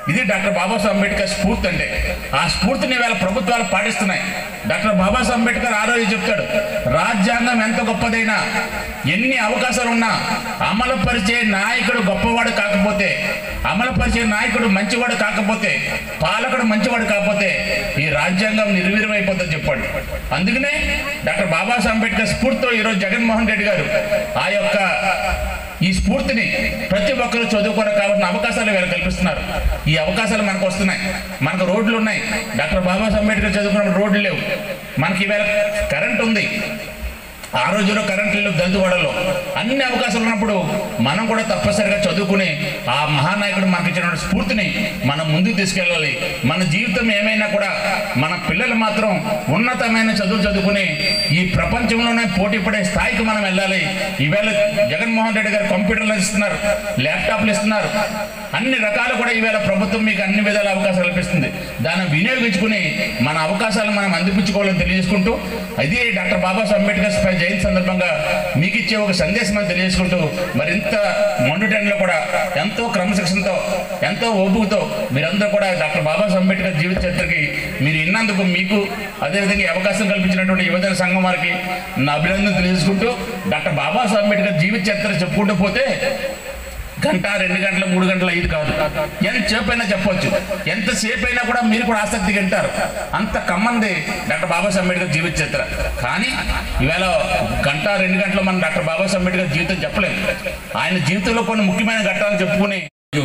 ఇది డాక్టర్ బాబాసాహెబ్ అంబేద్కర్ స్ఫూర్తి అంటే ఆ స్ఫూర్తిని వేళ ప్రభుత్వాలు పాటిస్తున్నాయి డాక్టర్ బాబాసాహెబ్ అంబేద్కర్ ఆ రోజు చెప్తాడు రాజ్యాంగం ఎంత గొప్పదైనా ఎన్ని అవకాశాలు ఉన్నా అమలు పరిచే నాయకుడు గొప్పవాడు కాకపోతే అమలు పరిచే నాయకుడు మంచివాడు కాకపోతే పాలకుడు మంచివాడు కాకపోతే ఈ రాజ్యాంగం నిర్వీర్యమైపోతుందని చెప్పాడు అందుకనే డాక్టర్ బాబాసాహెబ్ అంబేద్కర్ స్ఫూర్తితో ఈరోజు జగన్మోహన్ రెడ్డి గారు ఆ యొక్క ఈ స్ఫూర్తిని ప్రతి ఒక్కరూ చదువుకోవడం కావాల్సిన అవకాశాలు వీళ్ళు కల్పిస్తున్నారు ఈ అవకాశాలు మనకు వస్తున్నాయి మనకు రోడ్లు ఉన్నాయి డాక్టర్ బాబాసాహెబ్ అంబేద్కర్ చదువుకున్నప్పుడు రోడ్లు లేవు మనకి ఈవేళ కరెంట్ ఉంది ఆ రోజుల్లో కరెంట్ లేవు దళితవాడలో అన్ని అవకాశాలు ఉన్నప్పుడు మనం కూడా తప్పనిసరిగా చదువుకుని ఆ మహానాయకుడు మనకి ఇచ్చిన స్ఫూర్తిని మనం ముందుకు తీసుకెళ్ళాలి మన జీవితం ఏమైనా కూడా మన పిల్లలు మాత్రం ఉన్నతమైన చదువు చదువుకుని ఈ ప్రపంచంలోనే పోటీ పడే స్థాయికి మనం వెళ్ళాలి ఈవేళ జగన్మోహన్ రెడ్డి గారు కంప్యూటర్లు ఇస్తున్నారు ల్యాప్టాప్లు ఇస్తున్నారు అన్ని రకాలు కూడా ఈవేళ ప్రభుత్వం మీకు అన్ని విధాల అవకాశాలు కల్పిస్తుంది దాన్ని వినియోగించుకుని మన అవకాశాలను మనం అందిపుచ్చుకోవాలని తెలియజేసుకుంటూ అది డాక్టర్ బాబాసాహెబ్ అంబేద్కర్ స్పై జయంతి సందర్భంగా మీకు ఇచ్చే ఒక సందేశం అని తెలియజేసుకుంటూ మరింత మొండుటెంలో కూడా ఎంతో క్రమశిక్షణతో ఎంతో ఓపుకతో మీరందరూ కూడా డాక్టర్ బాబాసాహెబ్ అంబేద్కర్ జీవిత చరిత్రకి మీరు ఇన్నందుకు మీకు అదేవిధంగా ఈ అవకాశం కల్పించినటువంటి యువజన సంఘం వారికి నా అభినందన తెలియజేసుకుంటూ డాక్టర్ బాబాసాహెబ్ అంబేద్కర్ జీవిత చరిత్ర చెప్పుకుంటూ పోతే గంట రెండు గంటలు మూడు గంటలు ఐదు కాదు ఎంతసేపు అయినా చెప్పొచ్చు ఎంతసేపు అయినా కూడా మీరు కూడా ఆసక్తి వింటారు అంత కమ్మంది డాక్టర్ బాబాసాహెబ్ అంబేద్కర్ జీవిత చరిత్ర కానీ ఈవేళ గంట రెండు గంటలు మనం డాక్టర్ బాబాసాహెబ్ అంబేద్కర్ జీవితం చెప్పలేము ఆయన జీవితంలో కొన్ని ముఖ్యమైన ఘట్టాలను చెప్పుకుని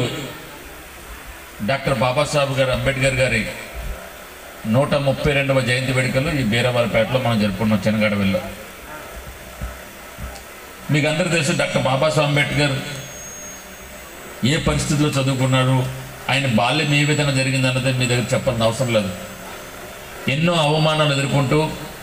డాక్టర్ బాబాసాహెబ్ గారు అంబేద్కర్ గారి నూట ముప్పై రెండవ జయంతి వేడుకలు ఈ బీరావారిపేటలో మనం జరుపుకున్నాం చెనగడవిల్లో మీకు అందరూ తెలుసు డాక్టర్ బాబాసాహెబ్ అంబేద్కర్ ఏ పరిస్థితిలో చదువుకున్నారు ఆయన బాల్యం ఏ విధంగా జరిగిందన్నది మీ దగ్గర చెప్పాల్సిన అవసరం లేదు ఎన్నో అవమానాలు ఎదుర్కొంటూ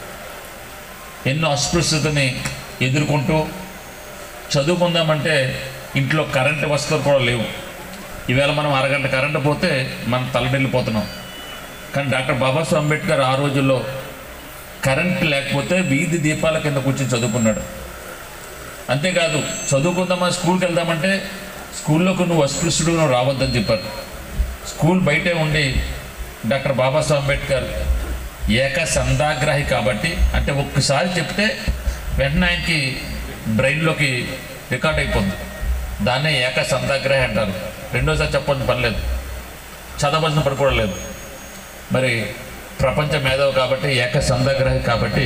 ఎన్నో అస్పృశ్యతని ఎదుర్కొంటూ చదువుకుందామంటే ఇంట్లో కరెంటు వసతులు కూడా లేవు ఈవేళ మనం అరగంట కరెంటు పోతే మనం తలడిల్లిపోతున్నాం కానీ డాక్టర్ బాబాసాహెబ్ అంబేద్కర్ ఆ రోజుల్లో కరెంట్ లేకపోతే వీధి దీపాల కింద కూర్చొని చదువుకున్నాడు అంతేకాదు చదువుకుందామా స్కూల్కి వెళ్దామంటే స్కూల్లోకి నువ్వు అస్పృశ్యుడు నువ్వు రావద్దని చెప్పారు స్కూల్ బయటే ఉండి డాక్టర్ బాబాసాహెబ్ అంబేద్కర్ ఏక సందాగ్రాహి కాబట్టి అంటే ఒక్కసారి చెప్తే వెంటనే ఆయనకి బ్రెయిన్లోకి రికార్డ్ అయిపోద్ది దాన్నే ఏక సందాగ్రాహి అంటారు రెండోసారి చెప్పాల్సిన పని లేదు చదవాల్సిన పని కూడా లేదు మరి ప్రపంచ మేధావి కాబట్టి ఏక సందాగ్రాహి కాబట్టి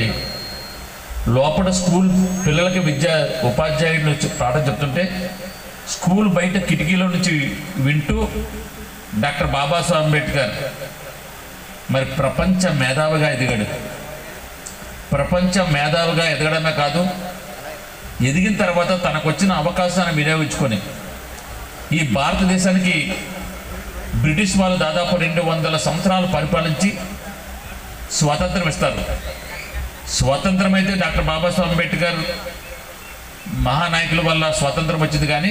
లోపల స్కూల్ పిల్లలకి విద్య ఉపాధ్యాయులు వచ్చి పాఠం చెప్తుంటే స్కూల్ బయట కిటికీలో నుంచి వింటూ డాక్టర్ బాబాసాహెబ్ అంబేద్కర్ మరి ప్రపంచ మేధావిగా ఎదిగాడు ప్రపంచ మేధావిగా ఎదగడమే కాదు ఎదిగిన తర్వాత తనకు వచ్చిన అవకాశాన్ని వినియోగించుకొని ఈ భారతదేశానికి బ్రిటిష్ వాళ్ళు దాదాపు రెండు వందల సంవత్సరాలు పరిపాలించి స్వాతంత్రం ఇస్తారు స్వాతంత్రం అయితే డాక్టర్ బాబాసాహెబ్ అంబేద్కర్ మహానాయకుల వల్ల స్వాతంత్రం వచ్చింది కానీ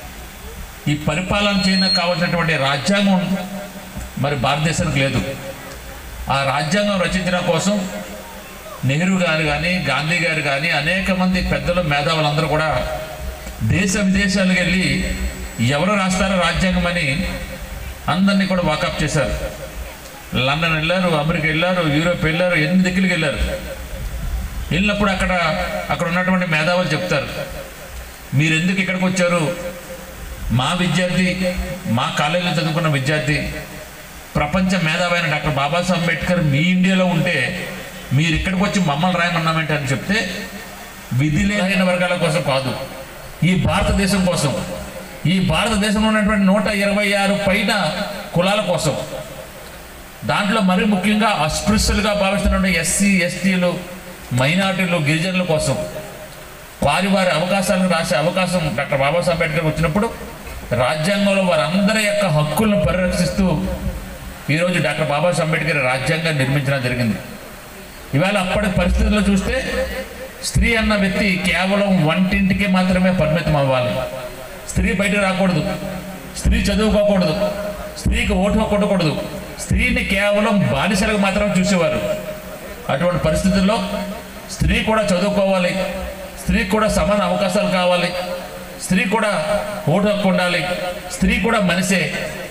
ఈ పరిపాలన చేయడానికి కావాల్సినటువంటి రాజ్యాంగం మరి భారతదేశానికి లేదు ఆ రాజ్యాంగం రచించడం కోసం నెహ్రూ గారు కానీ గాంధీ గారు కానీ అనేక మంది పెద్దలు మేధావులందరూ కూడా దేశ విదేశాలకు వెళ్ళి ఎవరు రాస్తారో రాజ్యాంగం అని అందరినీ కూడా వాకప్ చేశారు లండన్ వెళ్ళారు అమెరికా వెళ్ళారు యూరోప్ వెళ్ళారు ఎన్ని దిక్కులకి వెళ్ళారు వెళ్ళినప్పుడు అక్కడ అక్కడ ఉన్నటువంటి మేధావులు చెప్తారు మీరు ఎందుకు ఇక్కడికి వచ్చారు మా విద్యార్థి మా కాలేజీలో చదువుకున్న విద్యార్థి ప్రపంచ మేధావైన డాక్టర్ బాబాసాహెబ్ అంబేద్కర్ మీ ఇండియాలో ఉంటే మీరు ఇక్కడికి వచ్చి మమ్మల్ని రాయమన్నామేంటి అని చెప్తే విధి లేని వర్గాల కోసం కాదు ఈ భారతదేశం కోసం ఈ భారతదేశంలో ఉన్నటువంటి నూట ఇరవై ఆరు పైన కులాల కోసం దాంట్లో మరి ముఖ్యంగా అస్పృశ్యులుగా భావిస్తున్న ఎస్సీ ఎస్టీలు మైనార్టీలు గిరిజనుల కోసం వారి వారి అవకాశాలను రాసే అవకాశం డాక్టర్ బాబాసాహెబ్ అంబేద్కర్ వచ్చినప్పుడు రాజ్యాంగంలో వారందరి యొక్క హక్కులను పరిరక్షిస్తూ ఈరోజు డాక్టర్ బాబాసాహెబ్ అంబేద్కర్ రాజ్యాంగాన్ని నిర్మించడం జరిగింది ఇవాళ అప్పటి పరిస్థితుల్లో చూస్తే స్త్రీ అన్న వ్యక్తి కేవలం వంటింటికి మాత్రమే పరిమితం అవ్వాలి స్త్రీ బయట రాకూడదు స్త్రీ చదువుకోకూడదు స్త్రీకి ఓటు కొట్టకూడదు స్త్రీని కేవలం బానిసలకు మాత్రం చూసేవారు అటువంటి పరిస్థితుల్లో స్త్రీ కూడా చదువుకోవాలి స్త్రీకి కూడా సమాన అవకాశాలు కావాలి స్త్రీ కూడా ఓటు హక్కు ఉండాలి స్త్రీ కూడా మనిషే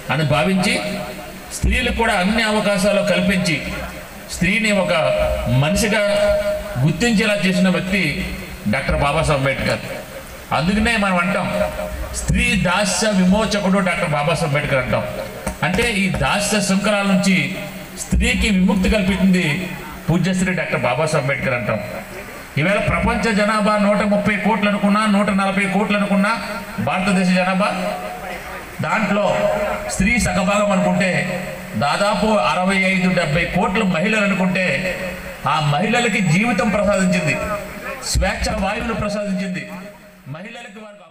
అని భావించి స్త్రీలకు కూడా అన్ని అవకాశాలు కల్పించి స్త్రీని ఒక మనిషిగా గుర్తించేలా చేసిన వ్యక్తి డాక్టర్ బాబాసాహెబ్ అంబేద్కర్ అందుకనే మనం అంటాం స్త్రీ దాస్య విమోచకుడు డాక్టర్ బాబాసాహెబ్ అంబేద్కర్ అంటాం అంటే ఈ దాస్య శృంఖలాల నుంచి స్త్రీకి విముక్తి కల్పించింది పూజ్యశ్రీ డాక్టర్ బాబాసాహెబ్ అంబేద్కర్ అంటాం ఈవేళ ప్రపంచ జనాభా నూట ముప్పై కోట్లు అనుకున్నా నూట నలభై కోట్లు అనుకున్నా భారతదేశ జనాభా దాంట్లో స్త్రీ సగభాగం అనుకుంటే దాదాపు అరవై ఐదు డెబ్బై కోట్ల మహిళలు అనుకుంటే ఆ మహిళలకి జీవితం ప్రసాదించింది స్వేచ్ఛ వాయువులు ప్రసాదించింది మహిళలకి వారికి